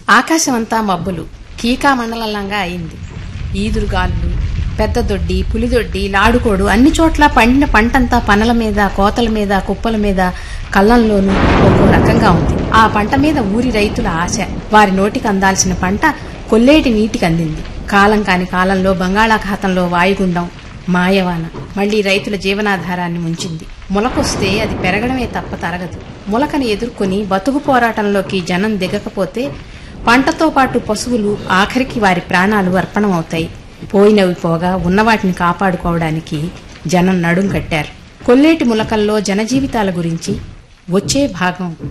ఆకాశమంతా మబ్బులు కీకా మండలంగా అయింది ఈదురుగాళ్ళు పెద్ద దొడ్డి పులిదొడ్డి లాడుకోడు అన్ని చోట్ల పండిన పంటంతా పనల మీద కోతల మీద కుప్పల మీద కళ్ళంలోనూ ఒక్కో రకంగా ఉంది ఆ పంట మీద ఊరి రైతుల ఆశ వారి నోటికి అందాల్సిన పంట కొల్లేటి నీటికి అందింది కాలం కాని కాలంలో బంగాళాఖాతంలో వాయుగుండం మాయవాన మళ్లీ రైతుల జీవనాధారాన్ని ముంచింది మొలకొస్తే అది పెరగడమే తప్ప తరగదు మొలకని ఎదుర్కొని బతుకు పోరాటంలోకి జనం దిగకపోతే పంటతో పాటు పశువులు ఆఖరికి వారి ప్రాణాలు అర్పణమవుతాయి పోయినవి పోగా ఉన్నవాటిని కాపాడుకోవడానికి జనం నడుం కట్టారు కొల్లేటి ములకల్లో జనజీవితాల గురించి వచ్చే భాగం